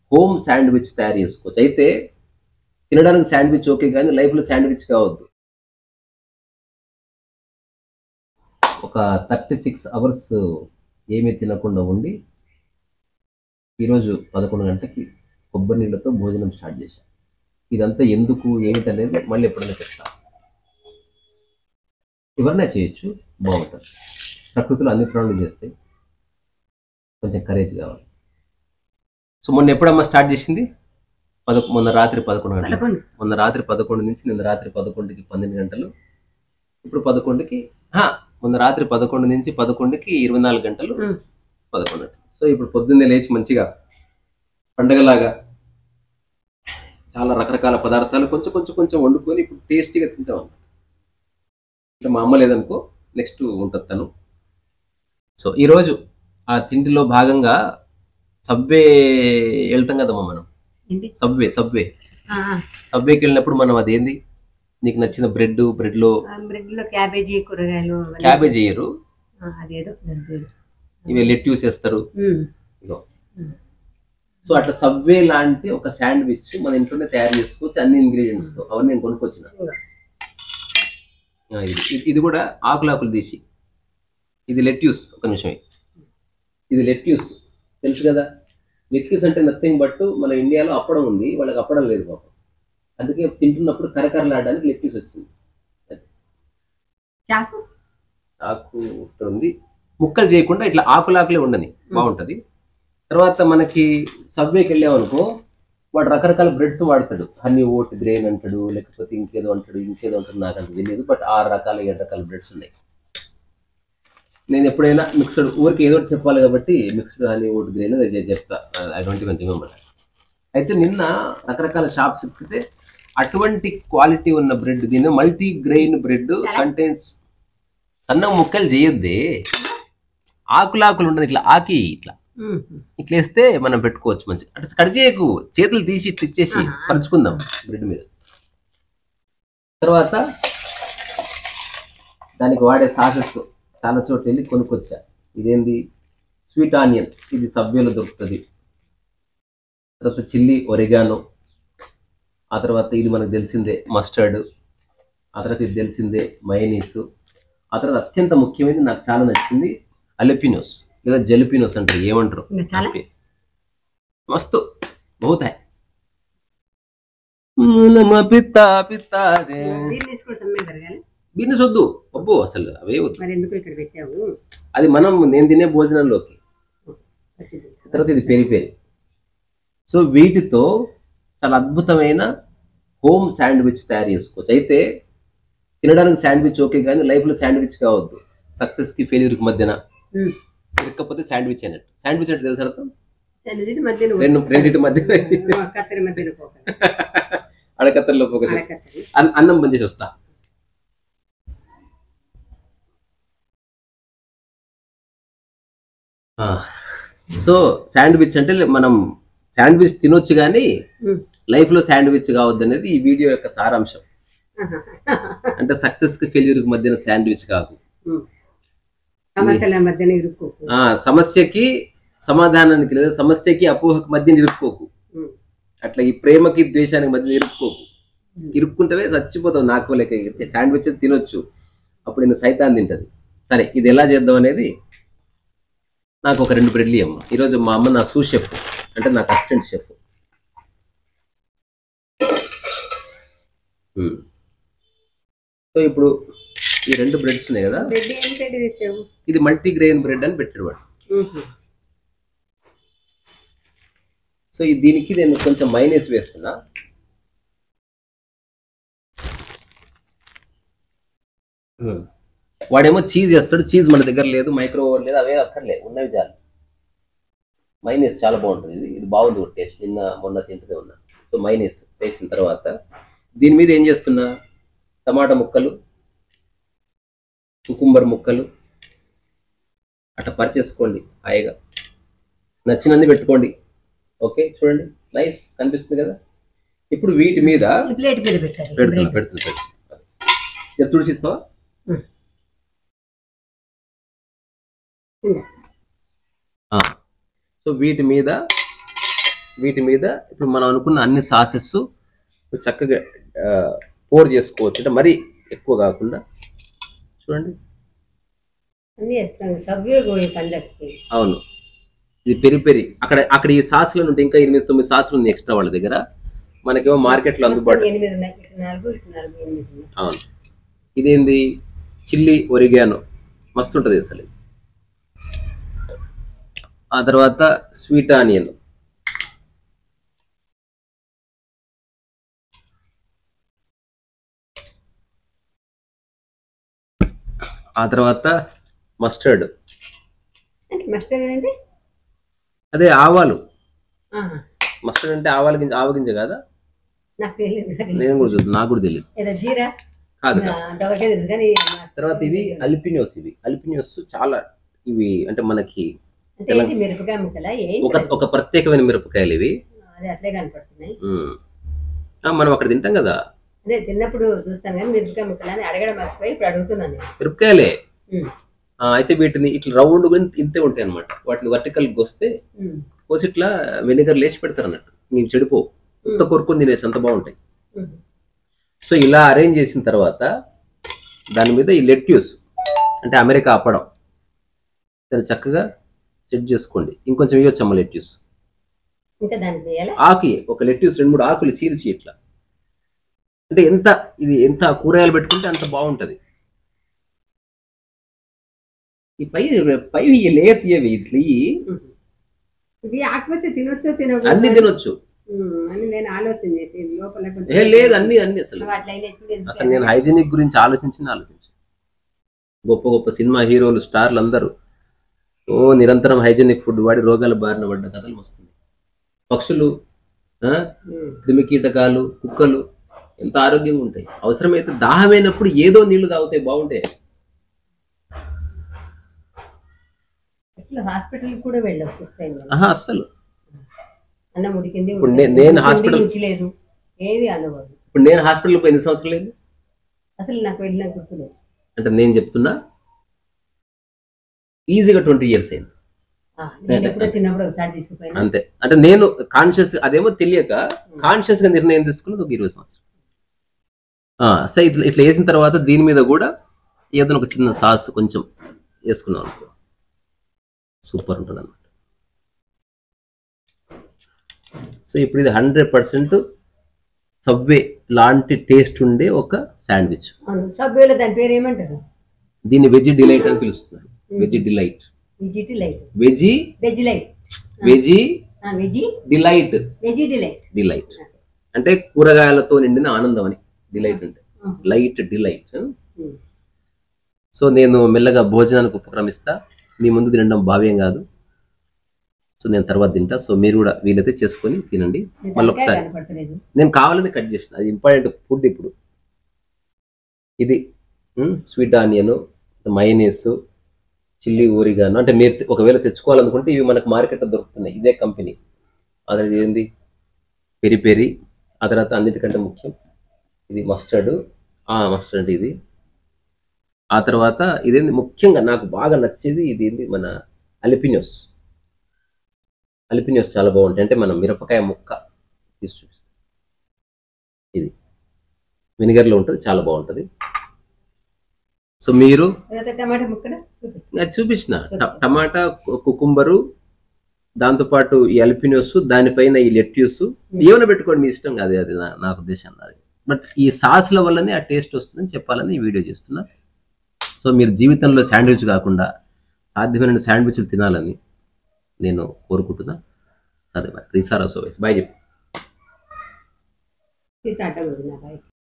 Home sandwich తయారు చేసుకోవచ్చు అయితే తినడానికి శాండ్విచ్ ఓకే కానీ లైఫ్లో శాండ్విచ్ కావద్దు ఒక థర్టీ సిక్స్ అవర్స్ ఏమీ తినకుండా ఉండి ఈరోజు పదకొండు గంటకి కొబ్బరి నీళ్ళతో భోజనం స్టార్ట్ చేశాను ఇదంతా ఎందుకు ఏమిటి అనేది మళ్ళీ ఎప్పుడైనా చెప్తా ఎవరైనా చేయొచ్చు బాగుంటుంది ప్రకృతిలో అన్ని ప్రాణులు చేస్తాయి కొంచెం కరేజ్ కావాలి సో మొన్న ఎప్పుడమ్మా స్టార్ట్ చేసింది పదకొ మొన్న రాత్రి పదకొండు గంటలు పదకొండు మొన్న రాత్రి పదకొండు నుంచి నిన్న రాత్రి పదకొండుకి పన్నెండు గంటలు ఇప్పుడు పదకొండుకి హా, మొన్న రాత్రి పదకొండు నుంచి పదకొండుకి ఇరవై నాలుగు గంటలు ఉమ్. పదకొండు గంటలు. సో ఇప్పుడు పొద్దున్నే లేచి మంచిగా పండగలాగా చాలా రకరకాల పదార్థాలు కొంచెం కొంచెం కొంచెం వండుకొని ఇప్పుడు టేస్టీగా తింటాం అంటే మా అమ్మ లేదనుకో నెక్స్ట్ ఉంటుంది తను సో ఈరోజు ఆ తిండిలో భాగంగా సబ్వే వెళ్తాం కదమ్మా మనం ఏంటి సబ్వే సబ్వే ఆ, ఆ. సబ్వేకి వెళ్ళినప్పుడు మనం అదేంది నీకు నచ్చిన బ్రెడ్ బ్రెడ్ లో ఆ, బ్రెడ్ లో క్యాబేజీ కూరగాయలు అవన్నీ. క్యాబేజ్ వేయరు ఆ, అదేదో దాని పేరు ఇవి లెట్యూస్ వేస్తారు ఉమ్. ఇగో ఉమ్. సో అట్లా సబ్వే లాంటి ఒక శాండ్విచ్ మన ఇంట్లోనే తయారు చేసుకోవచ్చు అన్ని ఇంగ్రీడియంట్స్ తో అవన్నీ నేను కొనుక్కొచ్చిన ఆ, ఇది ఇది- ఇది కూడా ఆకులు ఆకులు తీసి ఇది లెట్యూస్ ఒక నిమిషం ఇది లెట్యూస్ తెలుసు కదా లెట్యూస్ అంటే నథింగ్ బట్ మన ఇండియాలో అప్పడం ఉంది వాళ్ళకి అప్పడం లేదు పాపం అందుకే తింటున్నప్పుడు కరకరలాడడానికి లెట్యూస్ వచ్చింది చాకు ఆకు ఒకటి ఉంది ముక్కలు చేయకుండా ఇట్లా ఆకులాకులే ఉండని బాగుంటది తర్వాత మనకి సబ్వేకి వెళ్ళామనుకో వాడు రకరకాల బ్రెడ్స్ వాడతాడు హనీ ఓట్ గ్రెయిన్ అంటాడు లేకపోతే ఇంకేదో అంటాడు ఇంకేదో అంటాడు నాకు అంత తెలియదు బట్ ఆరు రకాల ఏడు రకాల బ్రెడ్స్ ఉన్నాయి నేను ఎప్పుడైనా మిక్స్డ్ ఊరికి ఏదో ఒకటి చెప్పాలి కాబట్టి మిక్స్డ్ హనీ ఓట్ గ్రెయిన్ అది చెప్తా ఐ డోంట్ ఈవెన్ రిమెంబర్ అయితే నిన్న రకరకాల షాప్స్ ఎక్కితే అటువంటి క్వాలిటీ ఉన్న బ్రెడ్ దీని మల్టీ గ్రెయిన్ బ్రెడ్ కంటైన్స్ సన్న ముక్కలు చేయొద్దే ఆకులాకులు ఉండదు ఇట్లా ఆకి ఇట్లా ఉమ్. ఇట్లా వేస్తే మనం పెట్టుకోవచ్చు మంచిగా అంటే కట్ చేయకు చేతులు తీసి ఇట్లా ఇచ్చేసి ఆహా. పరుచుకుందాం బ్రెడ్ మీద తర్వాత దానికి వాడే సాసెస్ చాలా చోట్ల వెళ్ళి కొనుక్కొచ్చా ఇదేంది స్వీట్ ఆనియన్ ఇది సబ్వేలో దొరుకుతుంది తర్వాత చిల్లీ ఒరిగానో ఆ తర్వాత ఇది మనకు తెలిసిందే మస్టర్డ్ ఆ తర్వాత ఇది తెలిసిందే మయనీస్ ఆ తర్వాత అత్యంత ముఖ్యమైనది నాకు చాలా నచ్చింది అలెపినోస్ లేదా జెలిపినోస్ అంటారు ఏమంటారు ఇంకా చాలా ఓకే. మస్తు బహుత్ హై మూలమ పిత్త పిత్తాదే. దీన్ని తీసుకొని సన్నగా జరగాలి బిజినెస్ వద్దు అబ్బో అసలు అవే వద్దు మరి ఎందుకు ఇక్కడ పెట్టావు అది మనం నేను తినే భోజనంలోకి వచ్చింది తర్వాత ఇది పెరి పెరి సో వీటితో చాలా అద్భుతమైన హోమ్ శాండ్విచ్ తయారు చేసుకోవచ్చు అయితే తినడానికి శాండ్విచ్ ఓకే కానీ లైఫ్లో శాండ్విచ్ కావద్దు సక్సెస్కి ఫెయిల్యూర్కి మధ్యన ఉమ్. ఇరక్కపోతే శాండ్విచ్ అన్నట్టు శాండ్విచ్ అంటే తెలుసా అర్థం? సన్నది మధ్యలో రెండు రెండింటి మధ్య కత్తెర మధ్యలో పోక అడకత్తల్లో ఒక అరకత్తెర అన్- అన్నం బంద్ చేసి వస్తా ఆ, సో శాండ్విచ్ అంటే మనం శాండ్విచ్ తినొచ్చు కానీ ఉమ్. లైఫ్ లో శాండ్విచ్ కావద్దు అనేది ఈ వీడియో యొక్క సారాంశం ఆహా. అంటే సక్సెస్ కి ఫెయిల్యూర్ కి మధ్యన శాండ్విచ్ కాదు ఉమ్. సమస్యల మధ్యన ఇరుక్కోకు ఆ సమస్యకి సమాధానానికి లేదా సమస్యకి అపోహకి మధ్య ఇరుక్కోకు ఉమ్. అట్లా ఈ ప్రేమకి ద్వేషానికి మధ్య ఇరుక్కోకు ఇరుక్కుంటే చచ్చిపోతావు నాకు లేక శాండ్విచ్ తినొచ్చు అప్పుడు నేను సైతాన్ తింటది సరే ఇది ఎలా చేద్దాం అనేది నాకు ఒక రెండు బ్రెడ్లు అమ్మ ఈరోజు మా అమ్మ నా సూ షెఫ్ అంటే నాకు అసిస్టెంట్ షెఫ్ సో ఇప్పుడు ఈ రెండు బ్రెడ్స్ ఉన్నాయి కదా బ్రెడ్ ఏం బ్రెడ్ తెచ్చావు ఇది మల్టీ గ్రెయిన్ బ్రెడ్ అని పెట్టాడు వాడు ఉహు. సో ఈ దీనికి నేను కొంచెం మైనస్ వేస్తున్నా ఉమ్. వాడేమో చీజ్ వేస్తాడు చీజ్ మన దగ్గర లేదు మైక్రో ఓవెన్ లేదు అవే అక్కర్లే ఉన్నవి చాలు మైనస్ చాలా బాగుంటుంది ఇది ఇది బాగుంది కూడా టేస్ట్ నిన్న మొన్న తింటూనే ఉన్నా సో మైనస్ వేసిన తర్వాత దీని మీద ఏం చేస్తున్నా టమాటా ముక్కలు కుకుంబర్ ముక్కలు అట్లా పరిచేసుకోండి హాయిగా నచ్చినన్ని పెట్టుకోండి ఓకే చూడండి నైస్ కనిపిస్తుంది కదా ఇప్పుడు వీటి మీద ఈ ప్లేట్ మీద పెట్టాలి పెడుతున్నా బ్రెడ్ పెడుతున్నా పెడుతున్నా ఇది తుడిసిస్తావా ఉమ్. ఇంకా. ఆ. సో వీటి మీద వీటి మీద ఇప్పుడు మనం అనుకున్న అన్ని సాసెస్ చక్కగా పోర్ చేసుకోవచ్చు అంటే మరీ ఎక్కువ కాకుండా చూడండి అన్ని వేస్తున్నాను సవ్వే గోయి పండక్కి అవును ఇది పెరి పెరి అక్కడ అక్కడ ఈ సాసులు ఉంటే ఇంకా ఎనిమిది తొమ్మిది సాసులు ఉంది ఎక్స్ట్రా వాళ్ళ దగ్గర మనకేమో మార్కెట్లో అందుబాటు మొత్తం ఎనిమిది ఉన్నాయి ఇటు నాలుగు ఇటు నాలుగు ఎనిమిది ఉన్నాయి అవును ఇదేంది చిల్లీ ఒరిగానో మస్తు ఉంటుంది అసలు ఇది. ఆ తర్వాత స్వీట్ ఆనియన్ ఆ తర్వాత మస్టర్డ్ అంటే మస్టర్డ్ అంటే అదే ఆవాలు ఆహా. మస్టర్డ్ అంటే ఆవాల గింజ ఆవ గింజ కదా నాకు తెలియదు మరి. నేను కూడా చూద్దాం నాకు కూడా తెలియదు ఏదో జీరా కాదు కాదు అంతవరకే తెలుసు కానీ తర్వాత ఇవి అల్పినియోస్ ఇవి అల్పినియోస్ చాలా ఇవి అంటే మనకి అంటే ఏంటి మిరపకాయ ముక్కలా ఏంటి ఒక ఒక ప్రత్యేకమైన మిరపకాయలు ఇవి అది అట్లే కనపడుతున్నాయి ఉమ్. ఆ, మనం అక్కడ తింటాం కదా అదే తిన్నప్పుడు చూస్తాను కానీ మిరపకాయ ముక్కలా అని అడగడం మర్చిపోయి ఇప్పుడు అడుగుతున్నాను నేను. మిరపకాయలే ఉమ్, ఆ, అయితే వీటిని ఇట్లా రౌండ్ గా ఇంతే ఉంటాయి అనమాట వాటిని వర్టికల్ వస్తే ఉమ్, కోసి ఇట్లా వెనిగర్ లేచి పెడతారు అన్నట్టు నీవు చెడిపో ఉత్త కొరుకొని తినేసి అంత బాగుంటాయి ఉమ్. సో ఇలా అరేంజ్ చేసిన తర్వాత దాని మీద ఈ లెట్యూస్ అంటే అమెరికా అప్పడం దాన్ని చక్కగా సెట్ చేసుకోండి ఇంకొంచెం ఇవ్వచ్చమ్మ లెట్యూస్ ఇంకా దానికి వేయాలా ఆకు ఒక లెట్యూస్ రెండు మూడు ఆకులు చీల్చి ఇట్లా అంటే ఎంత ఇది ఎంత కూరగాయలు పెట్టుకుంటే అంత బాగుంటది ఈ పై పై ఈ లేయర్స్ ఇవి ఇట్లా ఇయ్యి. ఉమ్. ఇవి ఆకుపచ్చ తినొచ్చో తినకూడదో అన్ని తినొచ్చు ఉమ్, అని నేను ఆలోచన చేసి లోపల కొంచెం ఏ లేదు అన్ని అన్ని అసలు వాటి లైన్ వేసుకుంటే ఎందుకు అసలు నేను హైజీనిక్ గురించి ఆలోచించింది ఆలోచించి గొప్ప గొప్ప సినిమా హీరోలు స్టార్లు అందరూ ఓ నిరంతరం హైజీనిక్ ఫుడ్ వాడి రోగాల బారిన పడ్డ కథలు వస్తుంది పక్షులు ఆ, ఉమ్, క్రిమి కీటకాలు కుక్కలు ఎంత ఆరోగ్యంగా ఉంటాయి అవసరమైతే దాహమైనప్పుడు ఏదో నీళ్లు తాగితే బాగుంటాయి అసలు హాస్పిటల్ కూడా వెళ్ళొచ్చు వస్తాయి కదా. ఆహా అస్సలు అన్నం ఉడికింది ఇప్పుడు ఉడికింది, నే- నేను రుచి ఉంది, హాస్పిటల్- రుచి లేదు ఏది అనుభవం ఇప్పుడు నేను హాస్పిటల్కి పోయి ఎన్ని సంవత్సరాలు లేదు అసలు నాకు వెళ్ళిన గుర్తులేదు అంటే నేను చెప్తున్నా ఈజీగా ట్వంటీ ఇయర్స్ అయింది ఆ, నేను ఎప్పుడో చిన్నప్పుడు ఒకసారి తీసుకుపోయినా అంతే అంటే నేను కాన్షియస్ అదేమో తెలియక కాన్షియస్ గా నిర్ణయం తీసుకున్నది ఒక ఇరవై సంవత్సరం ఆ, సో ఇట్లా ఇట్లా వేసిన తర్వాత దీని మీద కూడా ఏదైనా ఒక చిన్న సాస్ కొంచెం వేసుకున్నాం అనుకో సూపర్ ఉంటుంది అనమాట సో ఇప్పుడు ఇది హండ్రెడ్ పర్సెంట్ సబ్వే లాంటి టేస్ట్ ఉండే ఒక శాండ్విచ్ అవును సబ్వేలో దాని పేరు ఏమంటారు దీన్ని వెజ్ డిలైట్ అని పిలుస్తున్నారు వెజ్ డిలైట్ వెజిటీ light veggie veg light veggie veggie delight veggie delight delight అంటే కూరగాయలతో నిండిన ఆనందం అని డిలైట్ అంటే um. Light delight um. So నేను మెల్లగా భోజనానికి ఉపక్రమిస్తా మీ ముందు తినడం భావ్యం కాదు సో నేను తర్వాత తింటా సో మీరు కూడా వీలైతే చేసుకొని తినండి మీ మళ్ళీ తలకాయ ఒకసారి కనపడతలేదు నేను కావాలని కట్ చేసిన అది ఇంపార్టెంట్ ఫుడ్ ఇప్పుడు ఇది sweet onion mayonnaise chilli oregano అంటే మీరు తె- ఒకవేళ తెచ్చుకోవాలనుకుంటే ఇవి మనకు మార్కెట్లో దొరుకుతున్నాయి ఇదే కంపెనీ అది ఏంది పెరి పెరి ఆ తర్వాత అన్నిటికంటే ముఖ్యం ఇది మస్టర్డ్ ఆ మస్టర్డ్ ఇది ఆ తర్వాత ఇదేంది ముఖ్యంగా నాకు బాగా నచ్చేది ఇది ఏంది మన అలిపినోస్ అలిపినోస్ చాలా బాగుంటాయి అంటే మనం మిరపకాయ ముక్క తీసి చూపిస్తాం ఇది వినిగర్లో ఉంటుంది చాలా బాగుంటుంది సో మీరు తర్వాత టమాటా ముక్కలు చూపి అది చూపించిన ట- టమాటా కు- కుకుంబరు దాంతోపాటు ఈ అల్పినోస్ దానిపైన ఈ లెట్యూస్ ఏమైనా పెట్టుకోండి మీ ఇష్టం కాదు అది నా- నాకు ఉద్దేశం అది బట్ ఈ సాస్ల వల్లనే ఆ టేస్ట్ వస్తుందని చెప్పాలని ఈ వీడియో చేస్తున్నా సో మీరు జీవితంలో శాండ్విచ్ కాకుండా సాధ్యమైన శాండ్విచ్లు తినాలని నేను కోరుకుంటున్నా సరే మరి రీసారా సో బాయ్ చెప్పు తీసి అడ్డం ఉంది నా బాయ్